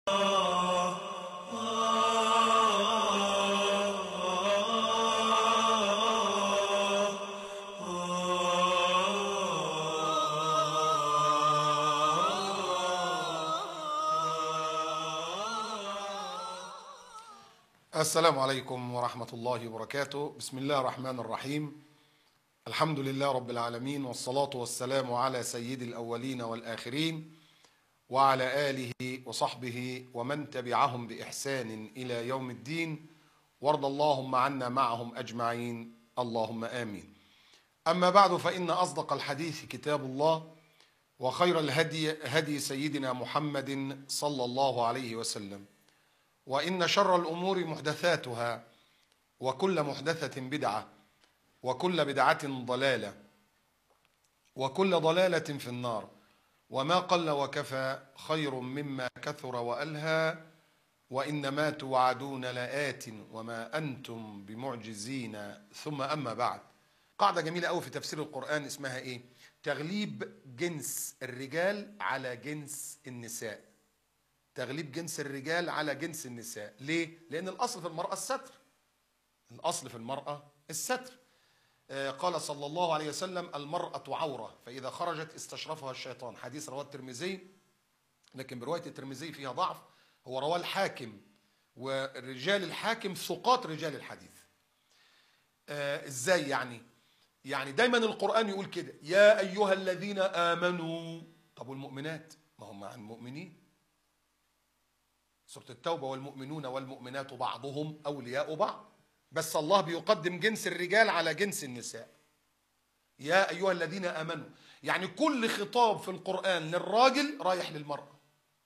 السلام عليكم ورحمة الله وبركاته بسم الله الرحمن الرحيم الحمد لله رب العالمين والصلاة والسلام على سيد الأولين والآخرين وعلى آله وصحبه ومن تبعهم بإحسان إلى يوم الدين وارض اللهم عنا معهم أجمعين اللهم آمين أما بعد فإن أصدق الحديث كتاب الله وخير الهدي هدي سيدنا محمد صلى الله عليه وسلم وإن شر الأمور محدثاتها وكل محدثة بدعة وكل بدعة ضلالة وكل ضلالة في النار وما قل وكفى خير مما كثر وألهى وإنما توعدون لآت وما أنتم بمعجزين ثم أما بعد قاعدة جميلة أوي في تفسير القرآن اسمها إيه؟ تغليب جنس الرجال على جنس النساء تغليب جنس الرجال على جنس النساء ليه؟ لأن الأصل في المرأة الستر الأصل في المرأة الستر آه، قال صلى الله عليه وسلم المرأة عورة فإذا خرجت استشرفها الشيطان حديث رواه الترمذي لكن برواية الترمذي فيها ضعف هو رواه الحاكم ورجال الحاكم ثقات رجال الحديث آه، ازاي يعني يعني دايما القرآن يقول كده يا أيها الذين آمنوا طب والمؤمنات ما هم عن المؤمنين سورة التوبة والمؤمنون والمؤمنات بعضهم أولياء بعض بس الله بيقدم جنس الرجال على جنس النساء يا أيها الذين آمنوا يعني كل خطاب في القرآن للراجل رايح للمرأة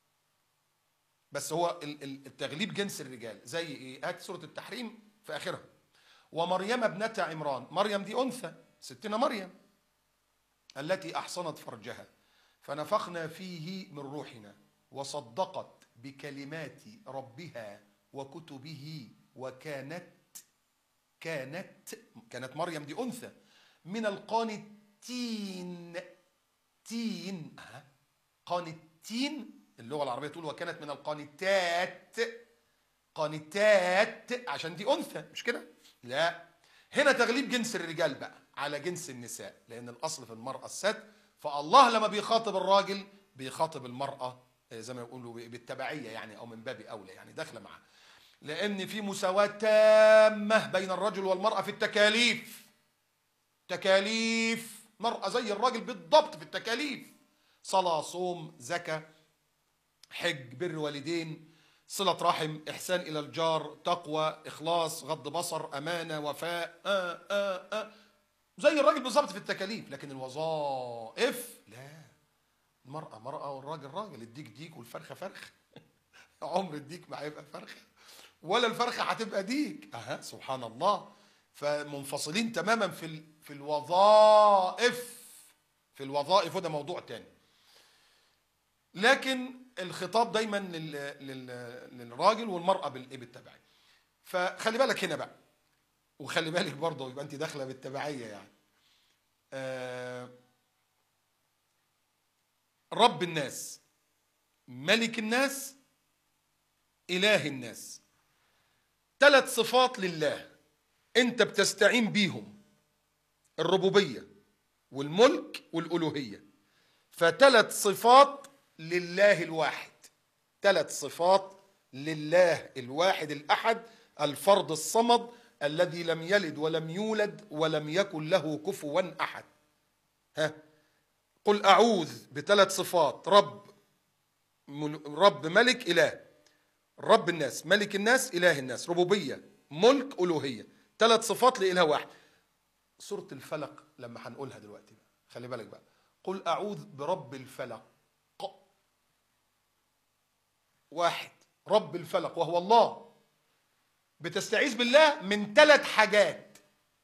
بس هو ال- ال- التغليب جنس الرجال زي ايه هات سورة التحريم في آخرها ومريم ابنة عمران مريم دي أنثى ستنا مريم التي أحصنت فرجها فنفخنا فيه من روحنا وصدقت بكلمات ربها وكتبه وكانت كانت كانت مريم دي أنثى من القانتين تين أها. قانتين اللغة العربية تقول وكانت من القانتات قانتات عشان دي أنثى مش كده؟ لا هنا تغليب جنس الرجال بقى على جنس النساء لأن الأصل في المرأة الستر فالله لما بيخاطب الراجل بيخاطب المرأة آه، زي ما يقولوا بالتبعية يعني أو من باب أولى يعني داخلة معاه لأن في مساواة تامة بين الرجل والمرأة في التكاليف تكاليف مرأة زي الراجل بالضبط في التكاليف صلاة صوم زكاة حج بر والدين صلة رحم إحسان إلى الجار تقوى إخلاص غض بصر أمانة وفاء آه آه آه زي الراجل بالظبط في التكاليف لكن الوظائف لا المرأة مرأة والراجل راجل الديك ديك والفرخة فرخ عمر الديك ما هيبقى فرخة ولا الفرخة هتبقى ديك أها سبحان الله فمنفصلين تماما في ال- في الوظائف في الوظائف وده موضوع تاني لكن الخطاب دايما لل... لل... للراجل والمرأة بالإيه بالتبعية فخلي بالك هنا بقى وخلي بالك برضه يبقى انت داخله بالتبعيه يعني آه رب الناس ملك الناس اله الناس ثلاث صفات لله انت بتستعين بيهم الربوبيه والملك والالوهيه فثلاث صفات لله الواحد ثلاث صفات لله الواحد الاحد الفرد الصمد الذي لم يلد ولم يولد ولم يكن له كفوا احد ها قل اعوذ بثلاث صفات رب مل- رب ملك اله رب الناس ملك الناس اله الناس ربوبيه ملك الوهيه ثلاث صفات لاله واحد سوره الفلق لما هنقولها دلوقتي بقى خلي بالك بقى قل اعوذ برب الفلق واحد رب الفلق وهو الله بتستعيذ بالله من ثلاث حاجات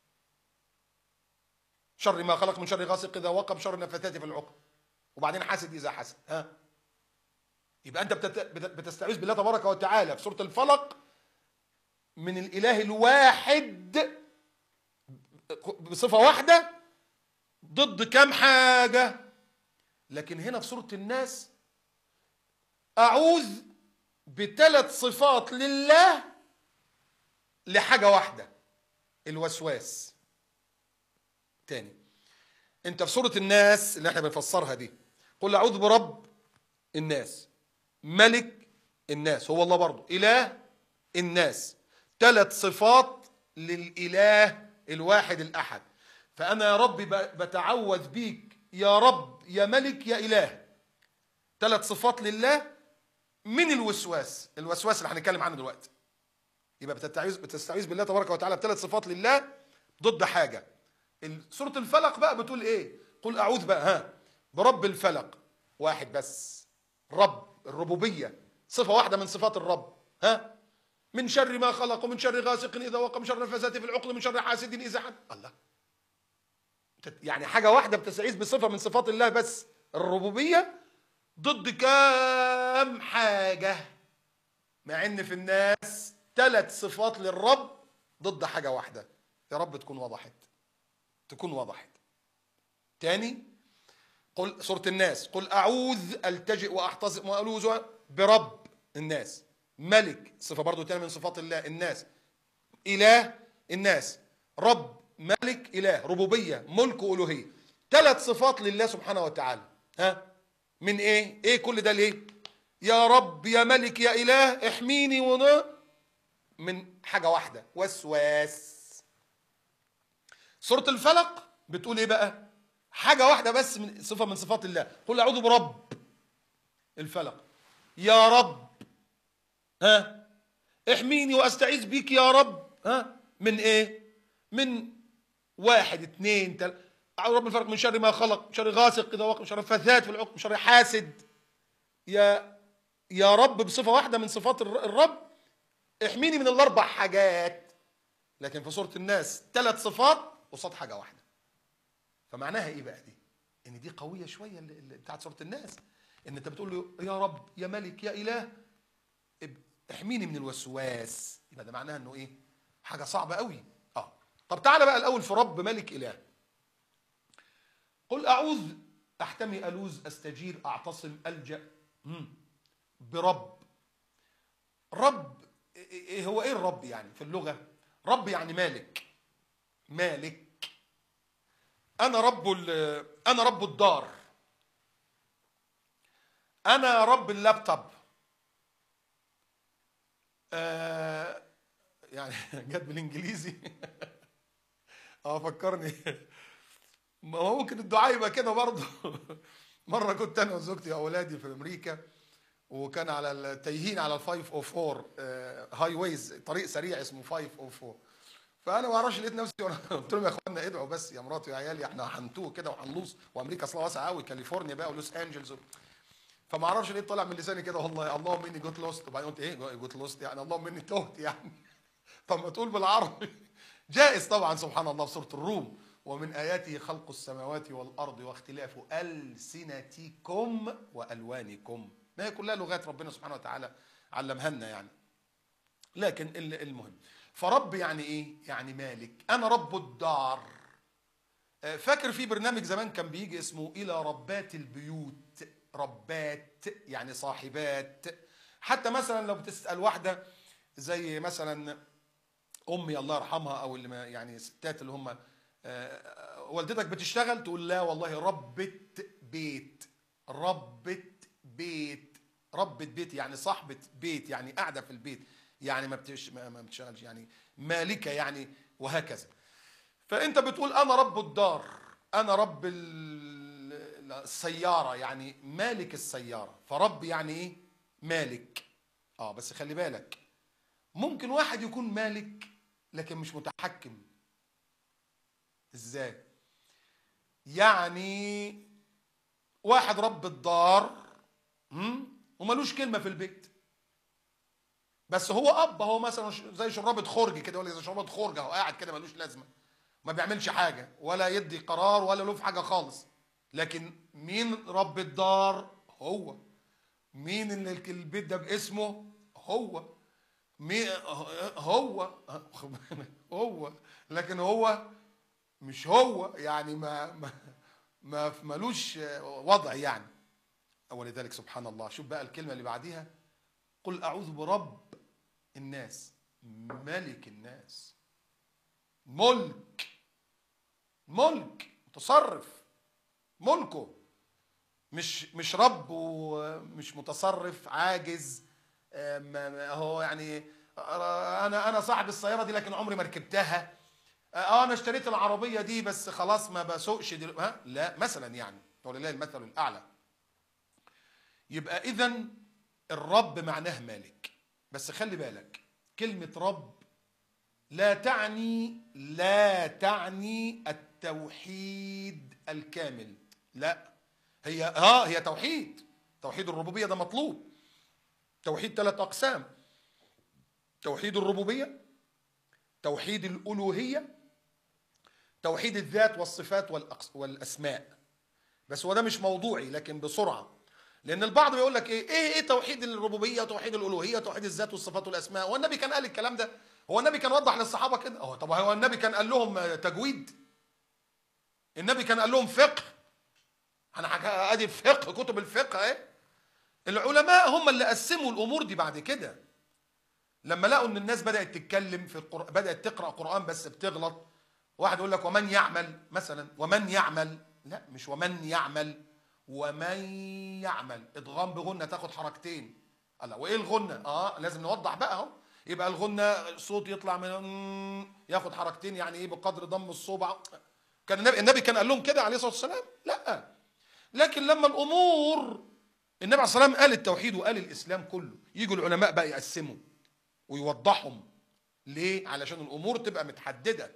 شر ما خلق من شر غاسق اذا وقب شر النفاثات في العقد وبعدين حاسد اذا حسد ها يبقى انت بتت- بت- بتستعيذ بالله تبارك وتعالى في سوره الفلق من الاله الواحد بصفه واحده ضد كام حاجه لكن هنا في سوره الناس اعوذ بثلاث صفات لله لحاجة واحدة الوسواس تاني انت في سورة الناس اللي احنا بنفسرها دي قل اعوذ برب الناس ملك الناس هو الله برضه اله الناس ثلاث صفات للاله الواحد الاحد فانا يا ربي ب- بتعوذ بيك يا رب يا ملك يا اله ثلاث صفات لله من الوسواس الوسواس اللي هنتكلم عنه دلوقتي يبقى بتستعيذ بتستعيذ بالله تبارك وتعالى بثلاث صفات لله ضد حاجه ال- سوره الفلق بقى بتقول ايه قل اعوذ بقى ها برب الفلق واحد بس رب الربوبيه صفه واحده من صفات الرب ها من شر ما خلق ومن شر غاسق اذا وقب من شر النفاثات في العقد من شر حاسد اذا حد الله تت- يعني حاجه واحده بتستعيذ بصفه من صفات الله بس الربوبيه ضد كام حاجه مع ان في الناس ثلاث صفات للرب ضد حاجه واحده يا رب تكون وضحت تكون وضحت تاني قل سورة الناس قل أعوذ ألتجئ وأحتزم وألوذ برب الناس ملك صفة برضو تاني من صفات الله الناس إله الناس رب ملك إله ربوبية ملك وألوهية ثلاث صفات لله سبحانه وتعالى ها من إيه إيه كل ده ليه يا رب يا ملك يا إله احميني ونا من حاجة واحدة وسواس سورة الفلق بتقول ايه بقى حاجة واحدة بس من صفة من صفات الله قل أعوذ برب الفلق يا رب ها احميني واستعيذ بيك يا رب ها من ايه من واحد اثنين تل... أعوذ برب الفلق من شر ما خلق من شر غاسق إذا وقب من شر الفثات في العقد من شر حاسد يا يا رب بصفة واحدة من صفات الر- الرب احميني من الأربع حاجات لكن في سورة الناس ثلاث صفات قصاد حاجة واحدة فمعناها ايه بقى دي ان دي قوية شوية اللي اللي بتاعت سورة الناس ان انت بتقول له يا رب يا ملك يا اله اب- احميني من الوسواس يبقى ده معناها انه ايه حاجة صعبة قوي اه طب تعالى بقى الاول في رب ملك اله قل اعوذ احتمي الوذ استجير اعتصم الجا مم. برب رب إيه- إيه هو ايه الرب يعني في اللغة رب يعني مالك مالك انا رب ال- انا رب الدار انا رب اللابتوب آه يعني جت بالانجليزي اه فكرني ما هو ممكن الدعاء يبقى كده برضه مره كنت انا وزوجتي واولادي في امريكا وكان على التايهين على ال 504 آه، هاي ويز طريق سريع اسمه 504 فانا ما اعرفش لقيت نفسي وانا قلت لهم يا اخوانا ادعوا بس يا مراتي ويا عيالي احنا هنتوه كده وهنلوص وامريكا اصلا واسعه قوي كاليفورنيا بقى ولوس انجلز و... فما اعرفش ليه طلع من لساني كده والله اللهم اني جوت لوست وبعدين قلت ايه جوت لوست يعني اللهم اني تهت يعني طب ما تقول بالعربي جائز طبعا سبحان الله في سوره الروم ومن اياته خلق السماوات والارض واختلاف السنتكم والوانكم ما هي كلها لغات ربنا سبحانه وتعالى علمها لنا يعني لكن ال- المهم فرب يعني ايه يعني مالك انا رب الدار آه، فاكر في برنامج زمان كان بيجي اسمه الى ربات البيوت ربات يعني صاحبات حتى مثلا لو بتسال واحده زي مثلا امي الله يرحمها او اللي ما يعني الستات اللي هم آه، والدتك بتشتغل تقول لا والله ربة بيت ربة بيت ربة بيت يعني صاحبة بيت يعني قاعدة في البيت يعني ما بتش ما ما بتشتغلش يعني مالكة يعني وهكذا فانت بتقول انا رب الدار انا رب ال- السيارة يعني مالك السيارة فرب يعني ايه مالك اه بس خلي بالك ممكن واحد يكون مالك لكن مش متحكم ازاي يعني واحد رب الدار مم، وملوش كلمة في البيت بس هو اب هو مثلا ش- زي شرابة خرج كده ولا زي شرابة خرج اهو قاعد كده ملوش لازمة ما بيعملش حاجة ولا يدي قرار ولا له في حاجة خالص لكن مين رب الدار هو مين اللي البيت ده باسمه هو مين هو هو لكن هو مش هو يعني ما ما ما ملوش وضع يعني ولذلك سبحان الله شوف بقى الكلمة اللي بعديها قل اعوذ برب الناس ملك الناس ملك ملك متصرف ملكه مش مش رب ومش متصرف عاجز آه، ما- ما- هو يعني آه، انا انا صاحب السياره دي لكن عمري ما ركبتها اه انا اشتريت العربيه دي بس خلاص ما بسوقش دل... ها لا مثلا يعني ولله المثل الاعلى يبقى اذا الرب معناه مالك بس خلي بالك كلمه رب لا تعني لا تعني التوحيد الكامل لا هي ها هي توحيد توحيد الربوبيه ده مطلوب توحيد ثلاث اقسام توحيد الربوبيه توحيد الالوهيه توحيد الذات والصفات والأقس- والاسماء بس هو ده مش موضوعي لكن بسرعه لان البعض بيقول لك ايه ايه ايه توحيد الربوبيه وتوحيد الالوهيه وتوحيد الذات والصفات والاسماء هو النبي كان قال الكلام ده هو النبي كان وضح للصحابه كده هو طب هو النبي كان قال لهم آه، تجويد النبي كان قال لهم فقه انا حكا- ادي فقه كتب الفقه اهي العلماء هم اللي قسموا الامور دي بعد كده لما لقوا ان الناس بدات تتكلم في القرآن بدات تقرا قران بس بتغلط واحد يقول لك ومن يعمل مثلا ومن يعمل لا مش ومن يعمل ومن يعمل ادغام بغنه تاخد حركتين الله وايه الغنه اه لازم نوضح بقى اهو يبقى الغنه صوت يطلع من مم، ياخد حركتين يعني ايه بقدر ضم الصوبع كان النبي النبي كان قال لهم كده عليه الصلاه والسلام لا لكن لما الامور النبي عليه الصلاه والسلام قال التوحيد وقال الاسلام كله يجوا العلماء بقى يقسموا ويوضحهم ليه علشان الامور تبقى متحدده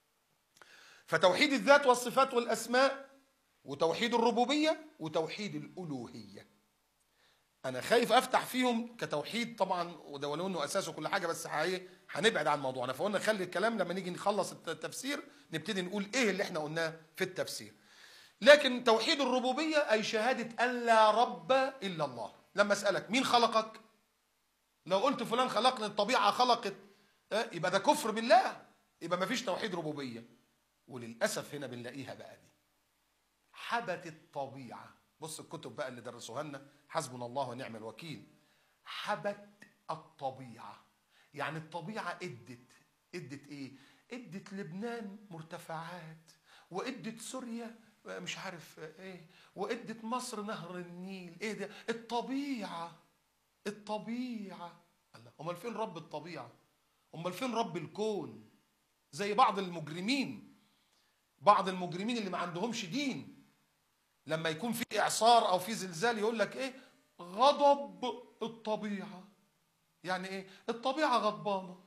فتوحيد الذات والصفات والاسماء وتوحيد الربوبيه وتوحيد الالوهيه انا خايف افتح فيهم كتوحيد طبعا وده ولو انه اساسه كل حاجه بس هي- هنبعد عن موضوعنا فقلنا خلي الكلام لما نيجي نخلص الت- التفسير نبتدي نقول ايه اللي احنا قلناه في التفسير لكن توحيد الربوبيه اي شهاده ان لا رب الا الله لما اسالك مين خلقك لو قلت فلان خلقني الطبيعه خلقت آه، يبقى ده كفر بالله يبقى ما فيش توحيد ربوبيه وللاسف هنا بنلاقيها بقى دي حبت الطبيعه بص الكتب بقى اللي درسوها لنا حسبنا الله ونعم الوكيل حبت الطبيعه يعني الطبيعه ادت ادت ايه ادت لبنان مرتفعات وادت سوريا آه، مش عارف آه، ايه وادت مصر نهر النيل ايه ده الطبيعه الطبيعه الله امال فين رب الطبيعه امال فين رب الكون زي بعض المجرمين بعض المجرمين اللي ما عندهمش دين لما يكون في اعصار او في زلزال يقول لك ايه غضب الطبيعه يعني ايه الطبيعه غضبانه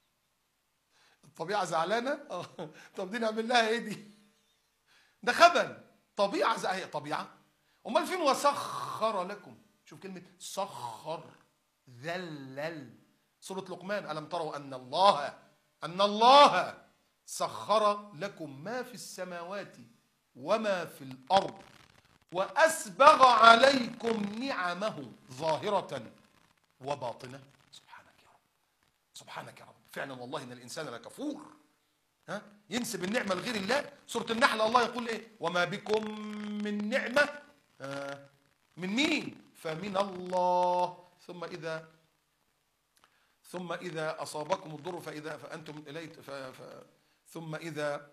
الطبيعه زعلانه آه. طب دي نعمل لها ايه دي ده خبل طبيعه زي هي طبيعه امال فين وسخر لكم شوف كلمه سخر ذلل سوره لقمان الم تروا ان الله ان الله سخر لكم ما في السماوات وما في الارض واسبغ عليكم نعمه ظاهره وباطنه سبحانك يا رب سبحانك يا رب فعلا والله ان الانسان لكفور ها ينسب النعمه لغير الله سوره النحل الله يقول ايه وما بكم من نعمه آه من مين فمن الله ثم اذا ثم اذا اصابكم الضر فاذا فانتم اليه ف ف ثم اذا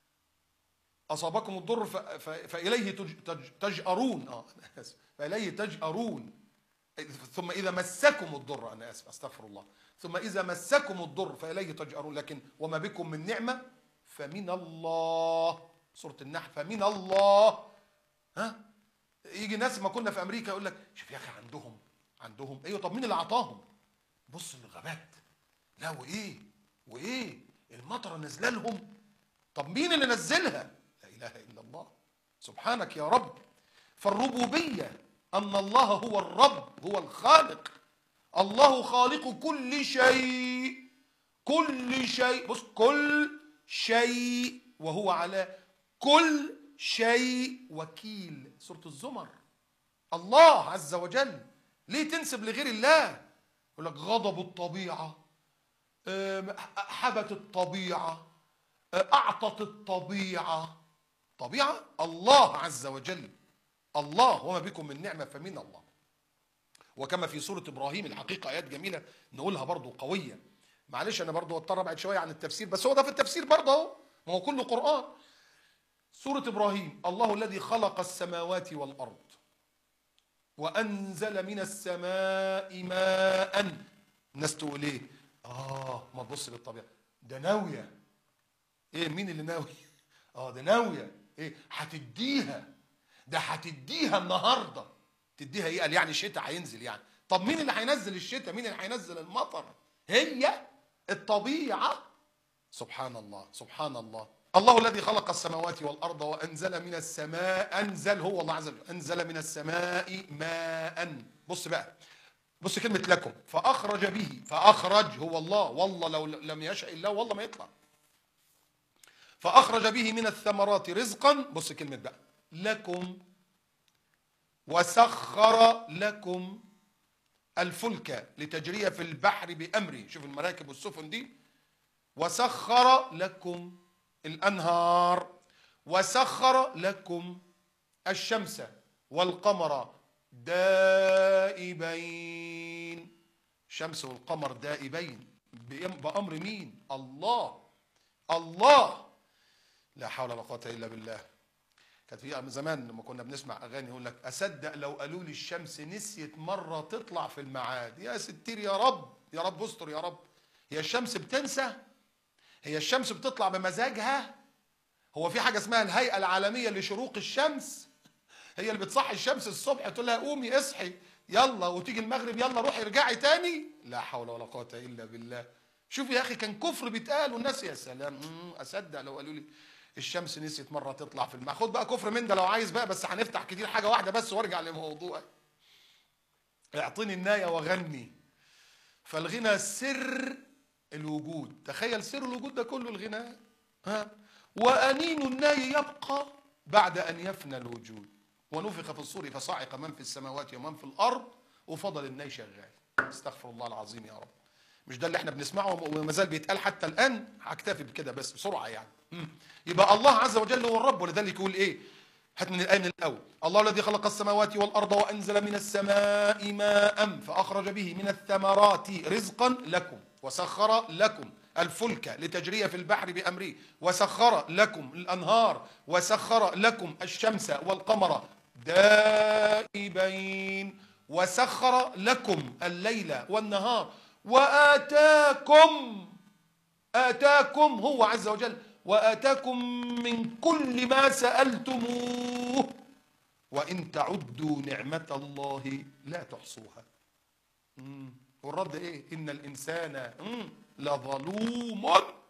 اصابكم الضر ف ف فاليه تج تج تجارون اه أنا آسف. فاليه تجارون ثم اذا مسكم الضر انا اسف استغفر الله ثم اذا مسكم الضر فاليه تجارون لكن وما بكم من نعمه فمن الله سوره النحل فمن الله ها يجي ناس ما كنا في امريكا يقول لك شوف يا اخي عندهم عندهم ايوه طب مين اللي عطاهم بص للغابات لا وايه وايه المطره نازله لهم طب مين اللي نزلها لا اله الا الله سبحانك يا رب فالربوبيه ان الله هو الرب هو الخالق الله خالق كل شيء كل شيء بص كل شيء وهو على كل شيء وكيل سورة الزمر الله عز وجل ليه تنسب لغير الله يقول لك غضب الطبيعة آم، حبت الطبيعة آه، أعطت الطبيعة طبيعة الله عز وجل الله وما بكم من نعمة فمن الله وكما في سورة إبراهيم الحقيقة آيات جميلة نقولها برضو قوية معلش أنا برضو أضطر أبعد شوية عن التفسير بس هو ده في التفسير برضه أهو ما هو كله قرآن سورة إبراهيم الله الذي خلق السماوات والأرض وأنزل من السماء ماء الناس تقول إيه؟ آه ما تبص للطبيعة ده ناوية إيه مين اللي ناوي؟ آه ده ناوية إيه هتديها ده هتديها النهارده تديها ايه قال يعني الشتاء هينزل يعني طب مين اللي هينزل الشتاء مين اللي هينزل المطر هي الطبيعه سبحان الله سبحان الله الله الذي خلق السماوات والارض وانزل من السماء انزل هو الله عز وجل انزل من السماء ماء بص بقى بص كلمه لكم فاخرج به فاخرج هو الله والله لو لم يشاء الله والله ما يطلع فاخرج به من الثمرات رزقا بص كلمه بقى لكم وسخر لكم الفلك لتجري في البحر بأمره شوف المراكب والسفن دي وسخر لكم الأنهار وسخر لكم الشمس والقمر دائبين الشمس والقمر دائبين بأمر مين الله الله لا حول ولا قوة إلا بالله كانت في زمان لما كنا بنسمع اغاني يقول لك اصدق لو قالوا لي الشمس نسيت مره تطلع في الميعاد يا ستير يا رب يا رب استر يا رب هي الشمس بتنسى هي الشمس بتطلع بمزاجها هو في حاجه اسمها الهيئه العالميه لشروق الشمس هي اللي بتصحي الشمس الصبح تقول لها قومي اصحي يلا وتيجي المغرب يلا روحي ارجعي تاني لا حول ولا قوه الا بالله شوف يا اخي كان كفر بيتقال والناس يا سلام اصدق لو قالوا لي الشمس نسيت مره تطلع في الماء خد بقى كفر من ده لو عايز بقى بس هنفتح كتير حاجه واحده بس وارجع لموضوع اعطيني النايه وغني فالغنى سر الوجود تخيل سر الوجود ده كله الغناء ها وانين الناي يبقى بعد ان يفنى الوجود ونفخ في الصور فصعق من في السماوات ومن في الارض وفضل الناي شغال استغفر الله العظيم يا رب مش ده اللي احنا بنسمعه وما زال بيتقال حتى الان هكتفي بكده بس بسرعه يعني يبقى الله عز وجل هو الرب ولذلك يقول ايه هات من الايه من الاول الله الذي خلق السماوات والارض وانزل من السماء ماء فاخرج به من الثمرات رزقا لكم وسخر لكم الفلك لتجري في البحر بامره وسخر لكم الانهار وسخر لكم الشمس والقمر دائبين وسخر لكم الليل والنهار واتاكم اتاكم هو عز وجل واتاكم من كل ما سالتموه وان تعدوا نعمه الله لا تحصوها والرد ايه ان الانسان لظلوم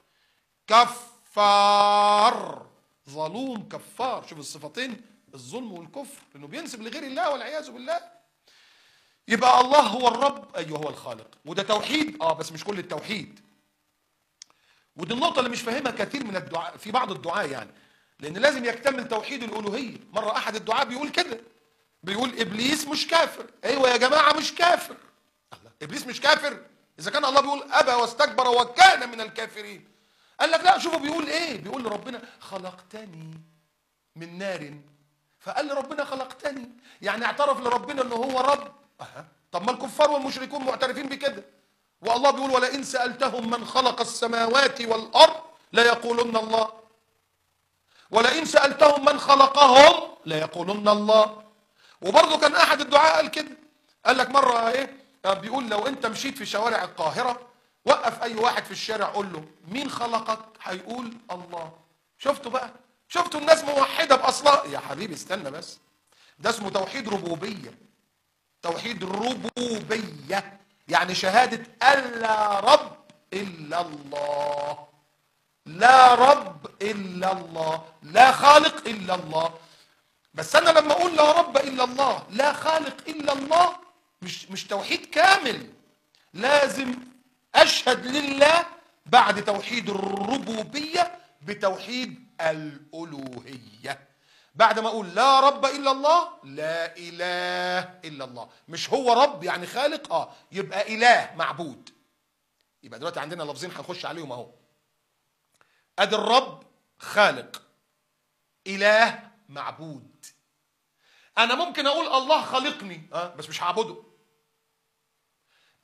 كفار ظلوم كفار شوف الصفتين الظلم والكفر انه بينسب لغير الله والعياذ بالله يبقى الله هو الرب ايوه هو الخالق وده توحيد اه بس مش كل التوحيد ودي النقطة اللي مش فاهمها كثير من الدعاء في بعض الدعاء يعني لأن لازم يكتمل توحيد الألوهية مرة أحد الدعاء بيقول كده بيقول إبليس مش كافر أيوة يا جماعة مش كافر الله إبليس مش كافر إذا كان الله بيقول أبى واستكبر وكان من الكافرين قال لك لا شوفوا بيقول إيه بيقول لربنا خلقتني من نار فقال لربنا خلقتني يعني اعترف لربنا أنه هو رب أه. طب ما الكفار والمشركون معترفين بكده والله بيقول ولئن سألتهم من خلق السماوات والأرض ليقولن الله ولئن سألتهم من خلقهم ليقولن الله وبرضه كان أحد الدعاء قال كده قال لك مرة إيه بيقول لو أنت مشيت في شوارع القاهرة وقف أي واحد في الشارع قول له مين خلقك هيقول الله شفتوا بقى شفتوا الناس موحدة بأصلها يا حبيبي استنى بس ده اسمه توحيد ربوبية توحيد ربوبية يعني شهادة ألا رب إلا الله لا رب إلا الله لا خالق إلا الله بس أنا لما أقول لا رب إلا الله لا خالق إلا الله مش مش توحيد كامل لازم أشهد لله بعد توحيد الربوبية بتوحيد الألوهية بعد ما اقول لا رب الا الله لا اله الا الله مش هو رب يعني خالق اه يبقى اله معبود يبقى دلوقتي عندنا لفظين هنخش عليهم اهو ادي الرب خالق اله معبود انا ممكن اقول الله خلقني اه بس مش هعبده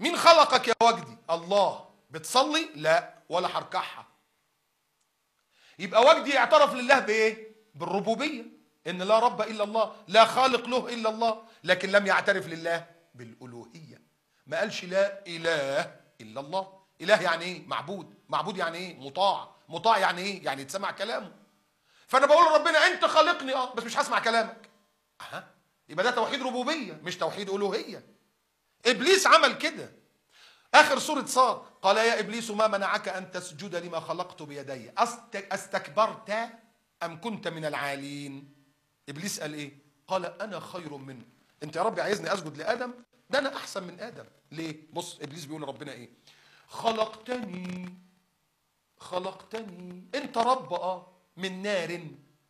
مين خلقك يا وجدي الله بتصلي لا ولا هركعها يبقى وجدي اعترف لله بايه بالربوبيه ان لا رب الا الله لا خالق له الا الله لكن لم يعترف لله بالالوهيه ما قالش لا اله الا الله اله يعني ايه معبود معبود يعني ايه مطاع مطاع يعني ايه يعني يتسمع كلامه فانا بقول لربنا انت خالقني اه بس مش هسمع كلامك اها يبقى ده توحيد ربوبيه مش توحيد الوهيه ابليس عمل كده اخر سوره صاد قال يا ابليس ما منعك ان تسجد لما خلقت بيدي أست- استكبرت ام كنت من العالين ابليس قال ايه قال انا خير منه انت يا رب عايزني اسجد لادم ده انا احسن من ادم ليه بص ابليس بيقول لربنا ايه خلقتني خلقتني انت رب اه من نار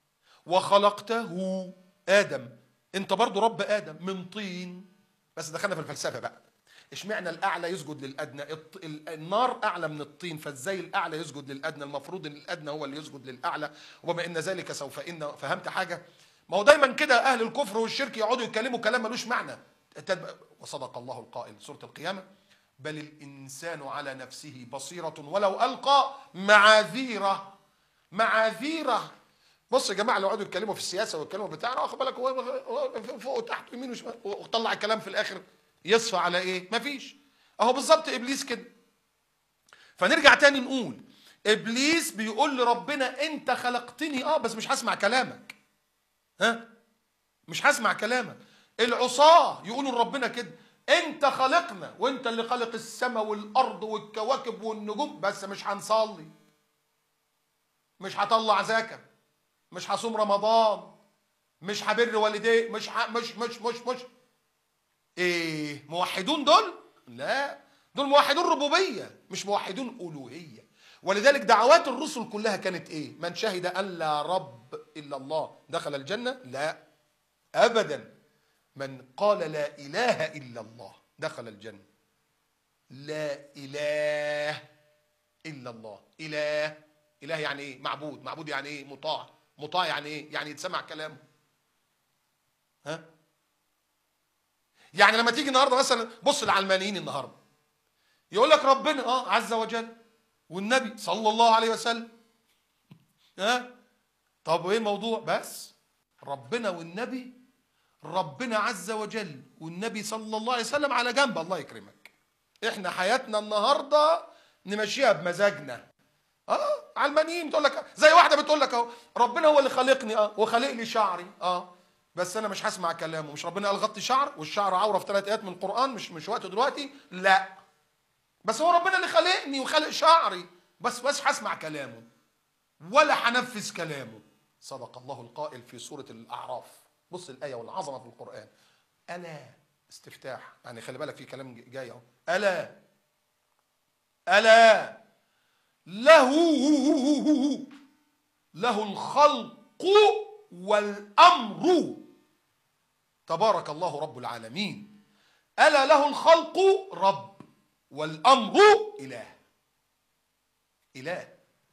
وخلقته ادم انت برضو رب ادم من طين بس دخلنا في الفلسفه بقى اشمعنى الاعلى يسجد للادنى الط- ال- النار اعلى من الطين فازاي الاعلى يسجد للادنى المفروض ان الادنى هو اللي يسجد للاعلى وبما ان ذلك سوف ان فهمت حاجه ما هو دايما كده اهل الكفر والشرك يقعدوا يتكلموا كلام ملوش معنى تد- وصدق الله القائل سوره القيامه بل الانسان على نفسه بصيره ولو القى معاذيره معاذيره بص يا جماعه لو قعدوا يتكلموا في السياسه ويتكلموا بتاع واخد بالك هو- هو فوق وتحت ويمين وشمال وطلع الكلام في الاخر يصفى على ايه؟ مفيش اهو بالظبط ابليس كده فنرجع تاني نقول ابليس بيقول لربنا انت خلقتني اه بس مش هسمع كلامك ها مش هسمع كلامك العصاة يقولوا لربنا كده انت خلقنا وانت اللي خلق السماء والارض والكواكب والنجوم بس مش هنصلي مش هطلع زكاه مش هصوم رمضان مش هبر والديه مش ح... مش مش مش مش ايه موحدون دول لا دول موحدون ربوبيه مش موحدون الوهيه ولذلك دعوات الرسل كلها كانت ايه من شهد ان لا رب الا الله دخل الجنه لا ابدا من قال لا اله الا الله دخل الجنه لا اله الا الله اله اله يعني ايه معبود معبود يعني ايه مطاع مطاع يعني ايه يعني يتسمع كلامه ها يعني لما تيجي النهارده مثلا بص العلمانيين النهارده يقول لك ربنا اه عز وجل والنبي صلى الله عليه وسلم ها طب وايه الموضوع بس ربنا والنبي ربنا عز وجل والنبي صلى الله عليه وسلم على جنب الله يكرمك احنا حياتنا النهارده نمشيها بمزاجنا اه علمانيين بتقول لك زي واحده بتقول لك اهو ربنا هو اللي خالقني اه وخالق لي شعري اه بس انا مش هسمع كلامه مش ربنا قال غطي شعر والشعر عوره في ثلاث ايات من القران مش مش وقته دلوقتي لا بس هو ربنا اللي خالقني وخالق شعري بس بس هسمع كلامه ولا هنفذ كلامه صدق الله القائل في سوره الاعراف بص الايه والعظمه في القران الا استفتاح يعني خلي بالك في كلام جاي اهو الا الا له له الخلق والامر تبارك الله رب العالمين الا له الخلق رب والامر اله اله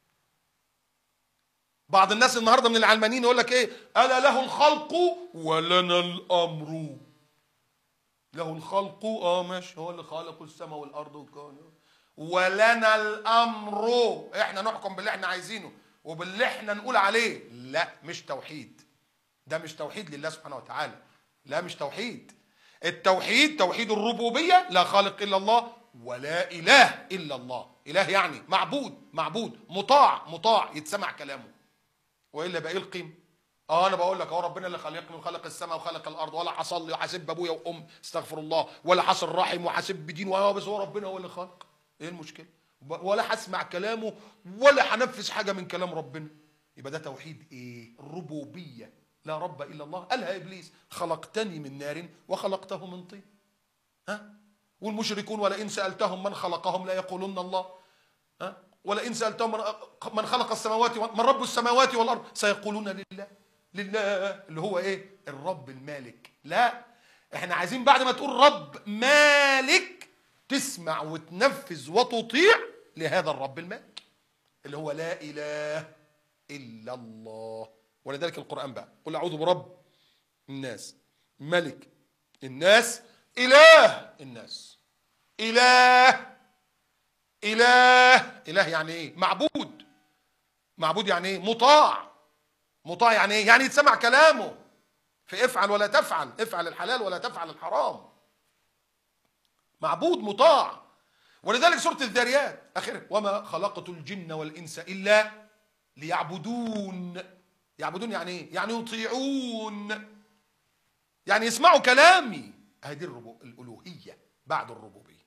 بعض الناس النهارده من العلمانيين يقول لك ايه الا له الخلق ولنا الامر له الخلق اه ماشي هو اللي خلق السماء والارض والكون ولنا الامر احنا نحكم باللي احنا عايزينه وباللي احنا نقول عليه لا مش توحيد ده مش توحيد لله سبحانه وتعالى لا مش توحيد التوحيد توحيد الربوبيه لا خالق الا الله ولا اله الا الله اله يعني معبود معبود مطاع مطاع يتسمع كلامه والا بقى ايه القيمه اه انا بقول لك اهو ربنا اللي خلقني وخلق السماء وخلق الارض ولا هصلي وحاسب ابويا وام استغفر الله ولا حصل رحم وحاسب بدين وهو بس هو ربنا هو اللي خلق ايه المشكله ولا هسمع كلامه ولا هنفذ حاجه من كلام ربنا يبقى ده توحيد ايه الربوبيه لا رب الا الله قالها ابليس خلقتني من نار وخلقته من طين ها والمشركون ولئن سالتهم من خلقهم لا يقولون الله ها ولئن سالتهم من من خلق السماوات من رب السماوات والارض سيقولون لله لله اللي هو ايه الرب المالك لا احنا عايزين بعد ما تقول رب مالك تسمع وتنفذ وتطيع لهذا الرب المالك اللي هو لا اله الا الله ولذلك القران بقى قل اعوذ برب الناس ملك الناس اله الناس إله إله إله يعني إيه معبود معبود يعني إيه مطاع مطاع يعني إيه يعني يتسمع كلامه في افعل ولا تفعل افعل الحلال ولا تفعل الحرام معبود مطاع ولذلك سورة الذاريات آخر وما خلقت الجن والإنس إلا ليعبدون يعبدون يعني إيه؟ يعني يطيعون يعني يسمعوا كلامي هذه الربو... الألوهية بعد الربوبية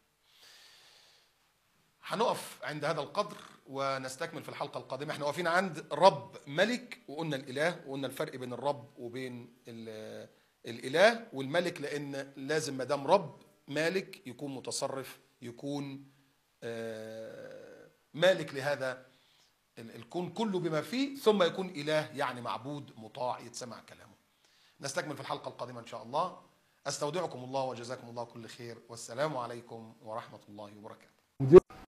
هنقف عند هذا القدر ونستكمل في الحلقة القادمة احنا واقفين عند رب ملك وقلنا الإله وقلنا الفرق بين الرب وبين ال- الإله والملك لأن لازم ما دام رب مالك يكون متصرف يكون آه، مالك لهذا ال- الكون كله بما فيه ثم يكون إله يعني معبود مطاع يتسمع كلامه نستكمل في الحلقة القادمة إن شاء الله أستودعكم الله وجزاكم الله كل خير والسلام عليكم ورحمة الله وبركاته